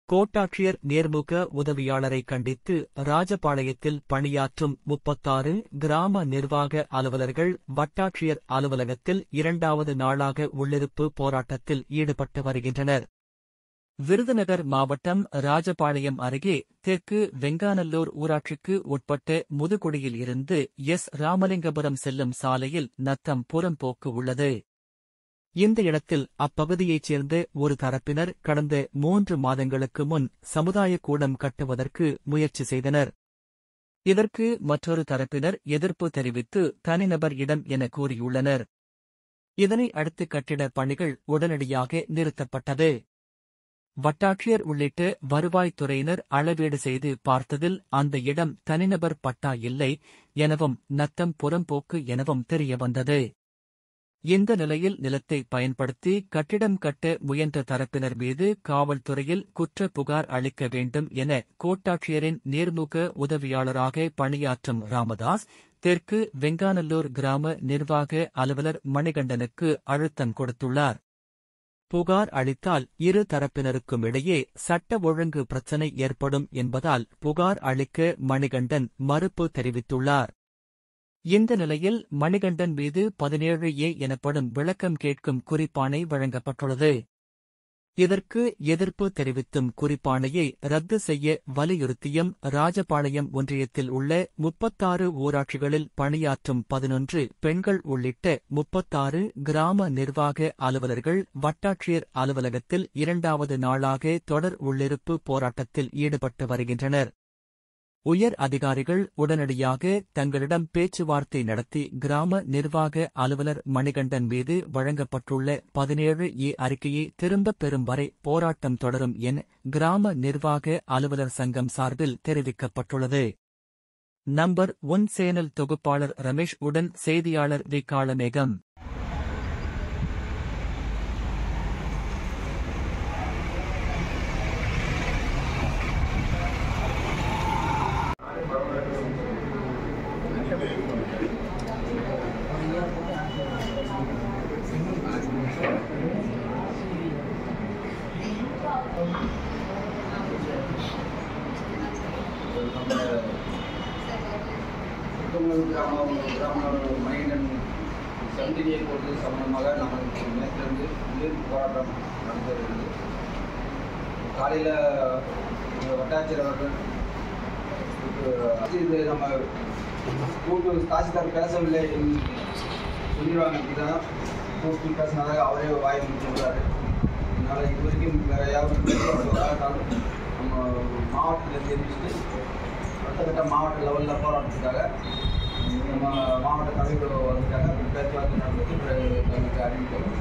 கோட்டாட்சியர் நேர்முக உதவியாளரை கண்டித்து ராஜபாளையத்தில் பணியாற்றும் முப்பத்தாறு கிராம நிர்வாக அலுவலர்கள் வட்டாட்சியர் அலுவலகத்தில் இரண்டாவது நாளாக உள்ளிருப்பு போராட்டத்தில் ஈடுபட்டு வருகின்றனர் விருதுநகர் மாவட்டம் ராஜபாளையம் அருகே தெற்கு வெங்காநல்லூர் ஊராட்சிக்கு உட்பட்ட முதுகுடியில் இருந்து எஸ் ராமலிங்கபுரம் செல்லும் சாலையில் நத்தம் புறம்போக்கு உள்ளது இந்த இடத்தில் அப்பகுதியைச் சேர்ந்த ஒரு தரப்பினர் கடந்த மூன்று மாதங்களுக்கு முன் சமுதாய கூடம் கட்டுவதற்கு முயற்சி செய்தனர் இதற்கு மற்றொரு தரப்பினர் எதிர்ப்பு தெரிவித்து தனிநபர் இடம் என கூறியுள்ளனர் இதனை அடுத்து கட்டிட பணிகள் உடனடியாக நிறுத்தப்பட்டது வட்டாட்சியர் உள்ளிட்ட வருவாய்த்துறையினர் அளவீடு செய்து பார்த்ததில் அந்த இடம் தனிநபர் பட்டா இல்லை எனவும் நத்தம் புறம்போக்கு எனவும் தெரியவந்தது இந்த நிலையில் நிலத்தை பயன்படுத்தி கட்டிடம் கட்ட முயன்ற தரப்பினர் மீது காவல்துறையில் குற்ற புகார் அளிக்க வேண்டும் என கோட்டாட்சியரின் நேர்முக உதவியாளராக பணியாற்றும் ராமதாஸ் தெற்கு வெங்காநல்லூர் கிராம நிர்வாக அலுவலர் மணிகண்டனுக்கு அழுத்தம் கொடுத்துள்ளார் புகார் அளித்தால் இரு தரப்பினருக்கும் இடையே சட்ட ஒழுங்கு பிரச்சினை ஏற்படும் என்பதால் புகார் அளிக்க மணிகண்டன் மறுப்பு தெரிவித்துள்ளார் இந்த நிலையில் மணிகண்டன் மீது பதினேழு ஏ எனப்படும் விளக்கம் கேட்கும் குறிப்பாணை வழங்கப்பட்டுள்ளது இதற்கு எதிர்ப்பு தெரிவித்தும் குறிப்பாணையை ரத்து செய்ய வலியுறுத்தியும் ராஜபாளையம் ஒன்றியத்தில் உள்ள முப்பத்தாறு ஊராட்சிகளில் பணியாற்றும் பதினொன்று பெண்கள் உள்ளிட்ட முப்பத்தாறு கிராம நிர்வாக அலுவலர்கள் வட்டாட்சியர் அலுவலகத்தில் இரண்டாவது நாளாக தொடர் உள்ளிருப்பு போராட்டத்தில் ஈடுபட்டு வருகின்றனர் உயர் அதிகாரிகள் உடனடியாக தங்களிடம் பேச்சுவார்த்தை நடத்தி கிராம நிர்வாக அலுவலர் மணிகண்டன் மீது வழங்கப்பட்டுள்ள பதினேழு ஏ அறிக்கையை திரும்பப் பெறும் வரை போராட்டம் தொடரும் என கிராம நிர்வாக அலுவலர் சங்கம் சார்பில் தெரிவிக்கப்பட்டுள்ளது நம்பர் ஒன் சேனல் தொகுப்பாளர் ரமேஷ் உடன் செய்தியாளர் வி காளமேகம் புத்தமல்லூர் கிராம கிராம மணிகண்டன் சந்திரியை பொறுத்து சம்பந்தமாக நாங்கள் நேற்றிலிருந்து நீர் போராட்டம் நடந்து வருகிறது காலையில் வட்டாட்சியர் அவர்கள் இது இது நம்ம கூட்டு தாசில்தார் பேசவில்லை என்று சொல்லிடுவாங்க இப்படிதான் கூட்டு பேசினதாக அவரே வாய் முடிச்சுள்ளாரு அதனால் இது வரைக்கும் வேறு யாரும் போராட்டம் நம்ம மாவட்டத்தில் தெரிவிச்சுட்டு அடுத்த கட்ட மாவட்ட லெவலில் போராட்டத்துக்காக நம்ம மாவட்ட தலைவர் வந்துட்டாங்க அப்புறம் பேச்சுவார்த்தை நடத்தி பிறகு தங்களுக்கு அறிவிக்கிறோம்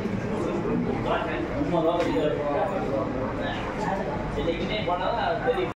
இன்னைக்கு போனா தெரியும்